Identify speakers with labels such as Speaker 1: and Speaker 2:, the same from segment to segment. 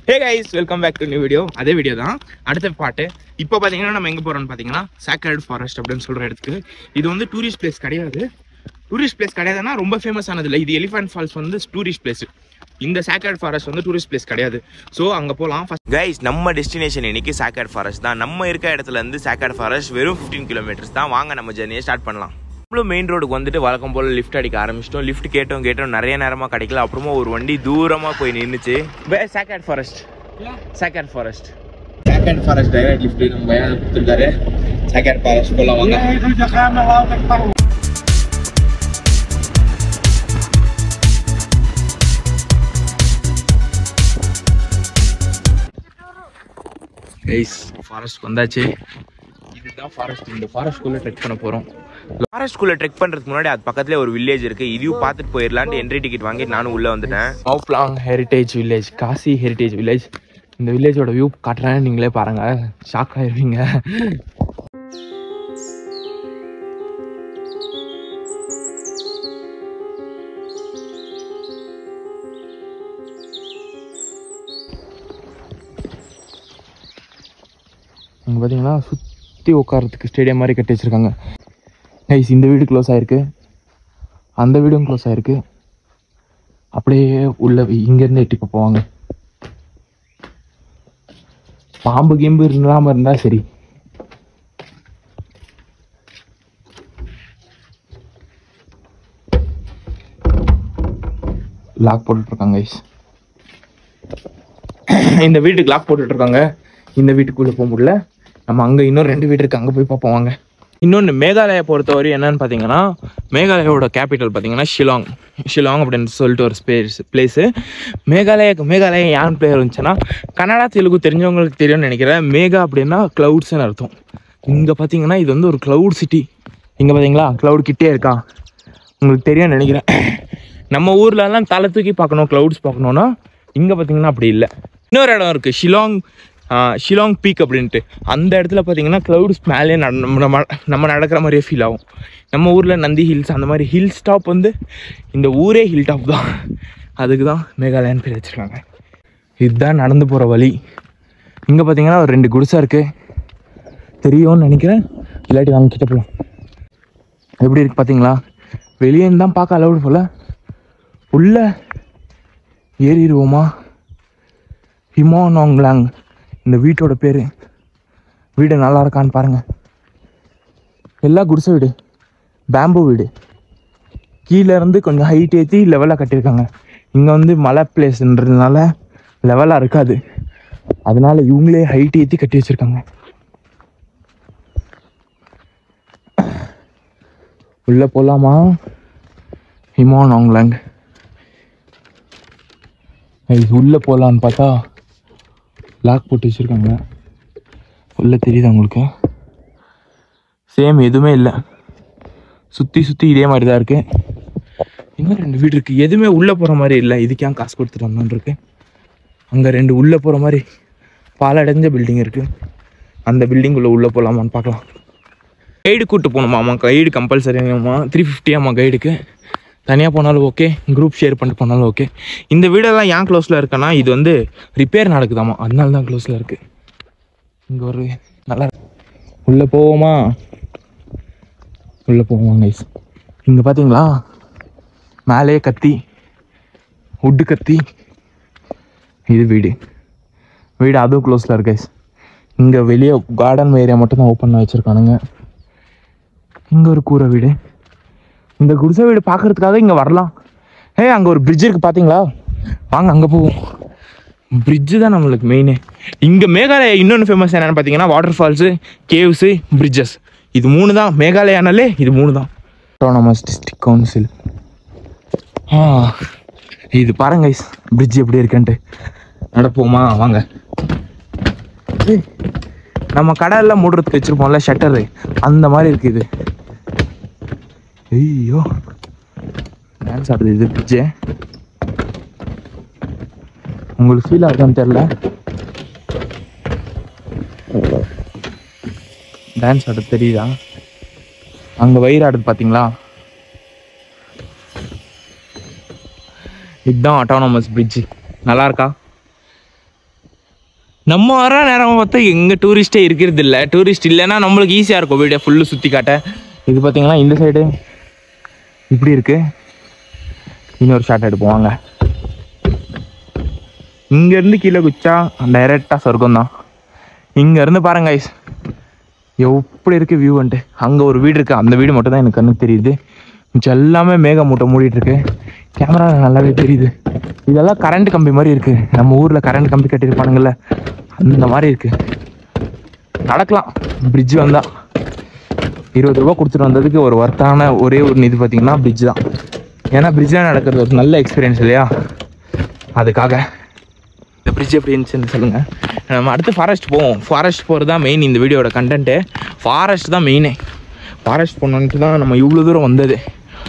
Speaker 1: Hey guys welcome back to new video அதே video தான் அடுத்த பாட்டு இப்போ பார்த்தீங்கன்னா நம்ம எங்கே போகிறோம்னு பார்த்தீங்கன்னா சாக்ரட் ஃபாரஸ்ட் அப்படின்னு சொல்கிற இடத்துக்கு இது வந்து டூரிஸ்ட் பிளேஸ் கிடையாது டூரிஸ்ட் பிளேஸ் கிடையாதுன்னா ரொம்ப ஃபேமஸ் ஆனது இல்லை இது எலிஃபென்ட் ஃபால்ஸ் வந்து டூரிஸ்ட் பிளேஸ் இந்த சாக்ரட் ஃபாரஸ்ட் வந்து டூரிஸ்ட் பிளேஸ் கிடையாது ஸோ அங்கே போகலாம் ஃபஸ்ட்
Speaker 2: கைஸ் நம்ம டெஸ்டினேஷன் இன்னைக்கு சாக்காட் ஃபாரஸ்ட் தான் நம்ம இருக்க இடத்துல இருந்து சாக்காட் ஃபாரஸ்ட் வெறும் 15 கிலோமீட்டர்ஸ் தான் வாங்க நம்ம ஜர்னியை ஸ்டார்ட் பண்ணலாம் நம்மளும் மெயின் ரோடுக்கு வந்துட்டு வழக்கம் போல லிஃப்ட் அடிக்க ஆரம்பிச்சிட்டோம் லிஃப்ட் கேட்டோம் கேட்டோம் நிறைய நேரமா கிடைக்கல அப்புறமா ஒரு வண்டி தூரமா போய் நின்னுச்சு
Speaker 1: sacred forest sacred forest sacred forest direct lift நம்ம பையன் கொடுத்துருக்காரு சாக்ரட் ஃபாரஸ்ட் போகலாம் வாங்க கைஸ் ஃபாரஸ்ட் வந்தாச்சு இதுதான் ஃபாரஸ்ட் இந்த ஃபாரஸ்ட்குள்ளே ட்ரெக் பண்ண போகிறோம்
Speaker 2: ஃபாரஸ்ட்குள்ள ட்ரெக் பண்றதுக்கு முன்னாடி அது பக்கத்துல ஒரு வில்லேஜ் இருக்கு இதையும் பார்த்துட்டு போயிடலான்ட்டு என்ட்ரி டிக்கெட் வாங்கிட்டு நானும் உள்ள வந்துட்டேன்
Speaker 1: Mawphlang heritage village Khasi heritage village இந்த வில்லேஜோட வியூ காட்டுறேன் நீங்களே பாருங்க ஷாக் ஆயிருவீங்க இங்கே பார்த்தீங்கன்னா சுற்றி உட்காரத்துக்கு ஸ்டேடியம் மாதிரி கட்டி வச்சுருக்காங்க கைஸ் இந்த வீடு க்ளோஸ் ஆயிருக்கு அந்த வீடும் க்ளோஸ் ஆயிருக்கு அப்படியே உள்ள இங்கேருந்து எட்டி போவாங்க பாம்பு கீம்பு இல்லாமல் இருந்தா சரி லாக் போட்டுட்டு இருக்காங்க guys. இந்த வீட்டுக்கு லாக் போட்டுட்டு இருக்காங்க இந்த வீட்டுக்குள்ள போக முடியல நம்ம அங்க இன்னும் ரெண்டு வீடு இருக்கு அங்க போய் பார்ப்போம் வாங்க இன்னொன்று மேகாலயா பொறுத்தவரை என்னன்னு பார்த்தீங்கன்னா மேகாலயாவோட கேபிட்டல் பார்த்தீங்கன்னா ஷிலாங் ஷிலாங் அப்படின்னு சொல்லிட்டு ஒரு ஸ்பேஸ் பிளேஸு மேகாலயாக்கு மேகாலயா ஏன் பேர் இருந்துச்சுன்னா கன்னடா தெலுங்கு தெரிஞ்சவங்களுக்கு தெரியும்னு நினைக்கிறேன் மேகா அப்படின்னா க்ளவுட்ஸ்னு அர்த்தம் இங்கே பார்த்தீங்கன்னா இது வந்து ஒரு க்ளவுட் சிட்டி இங்கே பார்த்தீங்களா க்ளவுட் கிட்டே இருக்கா உங்களுக்கு தெரியும்னு நினைக்கிறேன் நம்ம ஊர்லலாம் தலை தூக்கி பார்க்கணும் க்ளவுட்ஸ் பார்க்கணுன்னா இங்கே பார்த்தீங்கன்னா அப்படி இல்லை இன்னொரு இடம் இருக்குது ஷிலாங் ஆஹ், ஷிலாங் பீக் அப்படின்ட்டு அந்த இடத்துல பார்த்தீங்கன்னா க்ளவுட்ஸ் மேலே நட நம்ம நம்ம- நம்ம நடக்கிற மாதிரியே ஃபீல் ஆகும் நம்ம ஊரில் நந்தி ஹில்ஸ் அந்த மாதிரி ஹில் ஸ்டாப் வந்து இந்த ஊரே ஹில் டாப் தான் அதுக்கு தான் மேகாலயான்னு பேர் வச்சுருக்காங்க இதுதான் நடந்து போகிற வழி இங்கே பார்த்தீங்கன்னா ஒரு ரெண்டு குடிசை இருக்குது தெரியும்னு நினைக்கிறேன் இல்லாட்டி வாங்க கிட்ட போகலாம் எப்படி இருக்கு பார்த்தீங்களா வெளியே இருந்து தான் பார்க்க அலவுடு போல உள்ள ஏறிடுவோமா ஹிமோனோங்லாங் இந்த வீட்டோட பேர் வீடு நல்லா இருக்கான்னு பாருங்க எல்லா குடிசை வீடு பேம்பு வீடு கீழே இருந்து கொஞ்சம் ஹைட் ஏற்றி லெவலாக கட்டியிருக்காங்க இங்கே வந்து மலை பிளேஸ்ன்றதுனால லெவலாக இருக்காது அதனால இவங்களே ஹைட் ஏற்றி கட்டி வச்சிருக்காங்க உள்ள போலாமா ஹிமோனாங்லாங் இது உள்ள போலான்னு பார்த்தா லாக் போட்டு வச்சிருக்காங்க உள்ள தெரியுதா உங்களுக்கு சேம் எதுவுமே இல்லை சுற்றி சுற்றி இதே மாதிரி தான் இருக்கு இன்னும் ரெண்டு வீடு இருக்கு எதுவுமே உள்ள போகிற மாதிரி இல்லை இதுக்கு ஏன் காசு கொடுத்துட்டு வந்தோன்னு இருக்கு அங்கே ரெண்டு உள்ள போகிற மாதிரி பாலடைஞ்ச பில்டிங் இருக்கு அந்த பில்டிங் உள்ள உள்ள போகலாமான்னு பார்க்கலாம் கைடு கூட்டு போகணுமாம்மா கைடு கம்பல்சரியாம்மா த்ரீ ஃபிஃப்டியாம்மா கைடுக்கு தனியாக போனாலும் ஓகே குரூப் ஷேர் பண்ணிட்டு போனாலும் ஓகே இந்த வீடெல்லாம் ஏன் க்ளோஸில் இருக்குன்னா இது வந்து ரிப்பேர் நடக்குதாம்மா அதனால தான் க்ளோஸில் இருக்குது இங்கே ஒரு நல்லா உள்ளே போவோமா உள்ளே போவோம் கைஸ் இங்கே பார்த்தீங்களா மேலேயே கத்தி உட்டு கத்தி இது வீடு வீடு அதுவும் க்ளோஸில் இருக்கு கைஸ் இங்கே வெளியே கார்டன் ஏரியா மட்டும் தான் ஓப்பன் வச்சுருக்கானுங்க இங்கே ஒரு கூரை வீடு இந்த குடிசை வீடு பார்க்கறதுக்காக இங்கே வரலாம் ஏ அங்கே ஒரு பிரிட்ஜ் இருக்குது பார்த்தீங்களா வாங்க அங்கே போவோம் பிரிட்ஜு தான் நம்மளுக்கு மெயினு இங்கே மேகாலயா இன்னொன்று ஃபேமஸ் என்னென்னு பார்த்தீங்கன்னா வாட்டர் ஃபால்ஸு கேவ்ஸு பிரிட்ஜஸ் இது மூணு தான் மேகாலயானாலே இது மூணு தான் ஆட்டோனமஸ் டிஸ்ட்ரிக்ட் கவுன்சில் ஆ இது பாருங்க பிரிட்ஜ் எப்படி இருக்குன்ட்டு நடப்போமா வாங்க ஏய், நம்ம கடையெல்லாம் மூடுறதுக்கு வச்சிருப்போம்ல ஷட்டரு அந்த மாதிரி இருக்கு இது ஐயோ டான்ஸ் ஆடுது இது பிரிட்ஜு உங்களுக்கு ஃபீல் ஆகுதான்னு தெரில டான்ஸ் ஆடுறது தெரியுதா அங்கே வயிறு ஆடுது பார்த்தீங்களா இதுதான் ஆட்டோனமஸ் பிரிட்ஜ் நல்லா இருக்கா நம்ம வர நேரம் பார்த்தா எங்கே டூரிஸ்ட்டே இருக்கிறது இல்லை டூரிஸ்ட் இல்லைன்னா நம்மளுக்கு ஈஸியாக இருக்கும் வீடியோ ஃபுல்லு சுற்றி காட்ட இது பார்த்தீங்கன்னா இந்த சைடு இப்படி இருக்கு இன்னொரு ஷாட் எடுப்போம் வாங்க இங்கேருந்து கீழே குச்சா டைரெக்டாக சொர்க்கம் தான் இங்கேருந்து பாருங்க ஐஸ் எப்படி இருக்கு வியூ வந்துட்டு அங்கே ஒரு வீடு இருக்கு அந்த வீடு மட்டும் தான் எனக்கு கண்ணுக்கு தெரியுது மிச்சம் எல்லாமே மேகமூட்டை மூடிட்டு இருக்கு கேமரா நல்லாவே தெரியுது இதெல்லாம் கரண்ட் கம்பி மாதிரி இருக்கு நம்ம ஊர்ல கரண்ட் கம்பி கட்டியிருப்பானுங்கல்ல அந்த மாதிரி இருக்கு நடக்கலாம் பிரிட்ஜ் வந்தா இருபது ரூபா கொடுத்துட்டு வந்ததுக்கு ஒரு ஒர்த்தான ஒரே ஒரு இது பார்த்தீங்கன்னா பிரிட்ஜ் தான் ஏன்னா பிரிட்ஜில் நடக்கிறது ஒரு நல்ல எக்ஸ்பீரியன்ஸ் இல்லையா அதுக்காக இந்த பிரிட்ஜ் எப்படி இருந்துச்சுன்னு சொல்லுங்கள் நம்ம அடுத்து ஃபாரஸ்ட் போவோம் ஃபாரஸ்ட் போகிறது தான் மெயின் இந்த வீடியோட கண்டென்ட்டு ஃபாரஸ்ட் தான் மெயினே ஃபாரஸ்ட் போனோன்ட்டு தான் நம்ம இவ்வளோ தூரம் வந்தது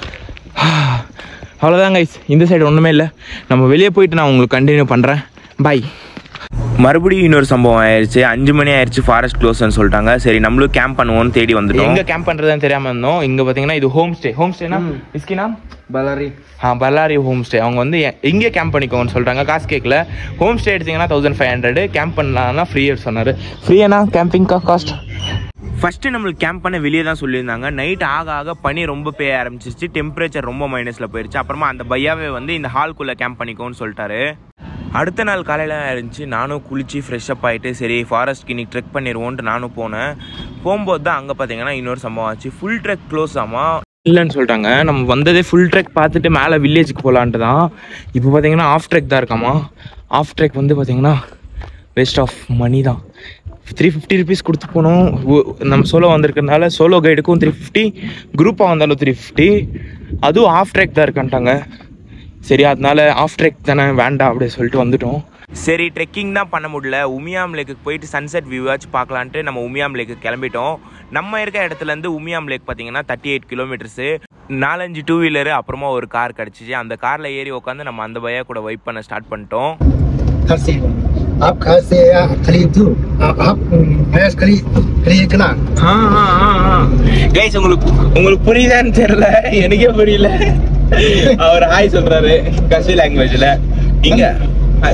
Speaker 1: அவ்வளோதான் கைஸ் இந்த சைடு ஒன்றுமே இல்லை நம்ம வெளியே போயிட்டு நான் உங்களுக்கு கண்டினியூ பண்ணுறேன் பை
Speaker 2: மறுபடியும் இன்னொரு சம்பவம் ஆயிடுச்சு அஞ்சு மணி ஆயிடுச்சு ஃபாரஸ்ட் க்ளோஸ்னு சொல்லிட்டாங்க சரி நம்மளும் கேம்ப் பண்ணுவோம்னு தேடி வந்துட்டோம்
Speaker 1: எங்கே கேம்ப் பண்ணுறதுன்னு தெரியாமல் இருந்தோம் இங்கே பார்த்தீங்கன்னா இது ஹோம் ஸ்டே ஹோம் ஸ்டேனா இஸ்கினா
Speaker 3: Balari.
Speaker 1: ஆ பல்லாரி ஹோம் ஸ்டே அவங்க வந்து எ- இங்கே கேம்ப் பண்ணிக்கோங்கன்னு சொல்கிறாங்க காசு கேட்கல ஹோம் ஸ்டே எடுத்தீங்கன்னா தௌசண்ட் ஃபைவ் ஹண்ட்ரட் கேம்ப் பண்ணலாம்னா ஃப்ரீயாக சொன்னார் ஃப்ரீயானா கேம்பிங் காஸ்ட்
Speaker 2: ஃபர்ஸ்ட் நம்மளுக்கு கேம்ப் பண்ண வெளியே தான் சொல்லியிருந்தாங்க நைட் ஆக ஆக பனி ரொம்ப பெய்ய ஆரம்பிச்சிருச்சு டெம்பரேச்சர் ரொம்ப மைனஸில் போயிருச்சு அப்புறமா அந்த பையாவே வந்து இந்த ஹால்குள்ளே கேம்ப் பண்ணிக்கோன்னு சொல்லிட்டாரு அடுத்த நாள் காலையில் இருந்துச்சு நானும் குளிச்சு ஃப்ரெஷ் அப் ஆகிட்டு சரி ஃபாரஸ்ட்க்கு இன்னைக்கு ட்ரெக் பண்ணிடுவோன்ட்டு நானும் போனேன் போகும்போது தான் அங்கே பார்த்தீங்கன்னா இன்னொரு சம்பவம் ஆச்சு ஃபுல் ட்ரெக் க்ளோஸ் ஆமா
Speaker 1: இல்லைன்னு சொல்லிட்டாங்க நம்ம வந்ததே ஃபுல் ட்ரெக் பார்த்துட்டு மேலே வில்லேஜுக்கு போகலான்ட்டு தான் இப்போ பார்த்தீங்கன்னா ஆஃப் ட்ரெக் தான் இருக்காமா ஆஃப் ட்ரெக் வந்து பார்த்தீங்கன்னா வேஸ்ட் ஆஃப் மணி தான் த்ரீ ஃபிஃப்டி ருபீஸ் கொடுத்து போனோம் ஒ- நம்ம சோலோ வந்திருக்கறனால சோலோ கைடுக்கும் த்ரீ ஃபிஃப்டி குரூப்பாக வந்தாலும் த்ரீ ஃபிஃப்டி அதுவும் ஆஃப் ட்ரெக் தான் இருக்கான்ட்டாங்க சரி அதனால ஆஃப் ட்ரெக் தானே வேண்டாம் அப்படி சொல்லிட்டு வந்துட்டோம்
Speaker 2: சரி ட்ரெக்கிங் தான் பண்ண முடியல உமியாம் லேக்குக்கு போயிட்டு சன்செட் வியூவாச்சும் பார்க்கலான்ட்டு நம்ம உமியாம் லேக்கு கிளம்பிட்டோம் நம்ம இருக்க இடத்துல இருந்து உமியாம் லேக் பார்த்தீங்கன்னா தேர்ட்டி எயிட் கிலோமீட்டர்ஸு நாலஞ்சு டூ வீலரு அப்புறமா ஒரு கார் கிடச்சிச்சு அந்த காரில் ஏறி உட்காந்து நம்ம அந்த பையா கூட வைப் பண்ண ஸ்டார்ட் பண்ணிட்டோம்
Speaker 3: घर से आप घर से या खरीद दो आप आप भैंस खरीद खरीद के ना
Speaker 1: கைஸ் உங்களுக்கு உங்களுக்கு புரியுதான்னு தெரியல எனக்கே புரியல அவர் ஹாய் சொல்றாரு கசி லாங்குவேஜ்ல இங்க hi.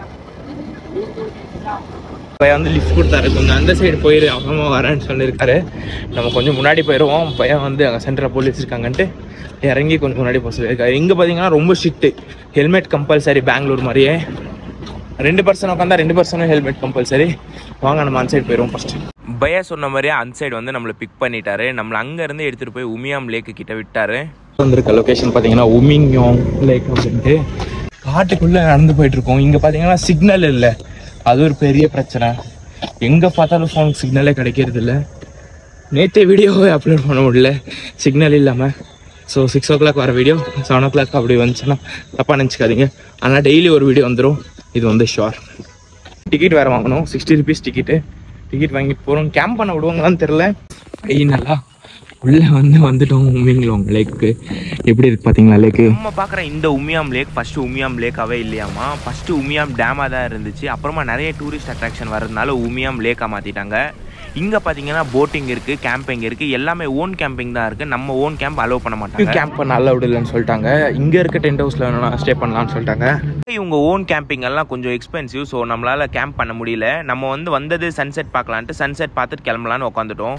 Speaker 1: பையன் வந்து லிஃப்ட் கொடுத்தாரு கொஞ்சம் அந்த சைடு போயிரு அப்புறமா வரேன்னு சொல்லியிருக்காரு நம்ம கொஞ்சம் முன்னாடி போயிடுவோம் பையன் வந்து அங்கே சென்டரில் போலீஸ் இருக்காங்கன்ட்டு இறங்கி கொஞ்சம் முன்னாடி போக சொல்லியிருக்காரு இங்கே பார்த்தீங்கன்னா ரொம்ப ஸ்ட்ரிக்ட்டு ஹெல்மெட் கம்பல்சரி பெங்களூர் மாதிரியே ரெண்டு பர்சன் உட்காந்தா ரெண்டு பர்சனும் ஹெல்மெட் கம்பல்சரி வாங்க நம்ம அந்த சைடு போயிடுவோம் ஃபஸ்ட்டு
Speaker 2: பையா சொன்ன மாதிரியே அந்த சைடு வந்து நம்மளை பிக் பண்ணிட்டாரு நம்மளை அங்கேருந்து எடுத்துகிட்டு போய் உமியாம் லேக்கு கிட்ட விட்டாரு
Speaker 1: வந்திருக்க லொகேஷன் பார்த்தீங்கன்னா உமிங்யோங் லேக் அப்படின்ட்டு காட்டுக்குள்ளே நடந்து போயிட்டு இருக்கோம் இங்கே பார்த்தீங்கன்னா சிக்னல் இல்லை அது ஒரு பெரிய பிரச்சனை எங்கே பார்த்தாலும் ஃபோன் சிக்னலே கிடைக்கிறது இல்லை நேற்றே வீடியோவே அப்லோட் பண்ண முடியல சிக்னல் இல்லாமல் ஸோ சிக்ஸ் ஓ கிளாக் வர வீடியோ செவன் ஓ கிளாக் அப்படி வந்துச்சுன்னா தப்பாக நினச்சிக்காதீங்க ஆனால் டெய்லி ஒரு வீடியோ வந்துடும் இது வந்து ஷுவர் டிக்கெட் வேறு வாங்கணும் சிக்ஸ்டி ருபீஸ் டிக்கெட்டு டிக்கெட் வாங்கிட்டு போகிறோம் கேம்ப் பண்ண விடுவாங்களான்னு தெரில ஐ நல்லா உள்ளே வந்து வந்துட்டோம் உமிங்களோங் லேக்கு எப்படி இருக்கு பார்த்தீங்களா லேக்கு
Speaker 2: நம்ம பார்க்குற இந்த உமியாம் லேக் ஃபர்ஸ்ட் உமியாம் லேக்காவே இல்லையாமா ஃபர்ஸ்ட் உமியாம் டேமாக தான் இருந்துச்சு அப்புறமா நிறைய டூரிஸ்ட் அட்ராக்ஷன் வர்றதுனால உமியாம் லேக்காக மாற்றிட்டாங்க இங்கே பார்த்தீங்கன்னா போட்டிங் இருக்குது கேம்பிங் இருக்குது எல்லாமே ஓன் கேம்பிங் தான் இருக்குது நம்ம ஓன் கேம்ப் அலோவ் பண்ண மாட்டாங்க
Speaker 1: கேம்ப் பண்ண அலவுட் இல்லைன்னு சொல்லிட்டாங்க இங்கே இருக்க டென்ட் ஹவுஸில் வேணும்னா ஸ்டே பண்ணலாம்னு சொல்லிட்டாங்க
Speaker 2: இவங்க ஓன் கேம்பிங் எல்லாம் கொஞ்சம் எக்ஸ்பென்சிவ் ஸோ நம்மளால கேம்ப் பண்ண முடியல நம்ம வந்து வந்தது சன்செட் பார்க்கலான்ட்டு சன்செட் பார்த்துட்டு கிளம்பலான்னு உட்காந்துட்டோம்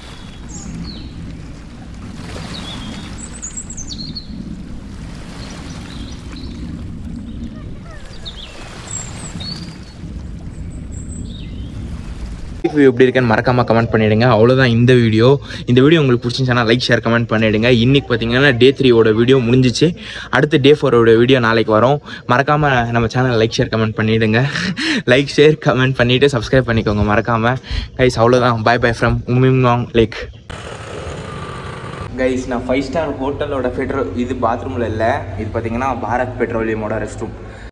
Speaker 1: ரிவ்யூ எப்படி இருக்குன்னு மறக்காம கமெண்ட் பண்ணிடுங்க அவ்வளோதான் இந்த வீடியோ இந்த வீடியோ உங்களுக்கு பிடிச்சிருந்துச்சுன்னா லைக் ஷேர் கமெண்ட் பண்ணிடுங்க இன்னைக்கு பார்த்தீங்கன்னா டே த்ரீயோட வீடியோ முடிஞ்சிச்சு அடுத்து டே ஃபோரோட வீடியோ நாளைக்கு வரும் மறக்காம நம்ம சேனல் லைக் ஷேர் கமெண்ட் பண்ணிடுங்க லைக் ஷேர் கமெண்ட் பண்ணிட்டு சப்ஸ்கிரைப் பண்ணிக்கோங்க மறக்காம கைஸ் அவ்வளோதான் பை பை ஃப்ரம் உமிங்வாங் லேக் கைஸ் நான் ஃபைவ் ஸ்டார் ஹோட்டலோட பெட்ரோல் இது பாத்ரூமில் இல்லை இது பார்த்தீங்கன்னா பாரத் பெட்ரோலியமோட ரெஸ்ட் ரூம்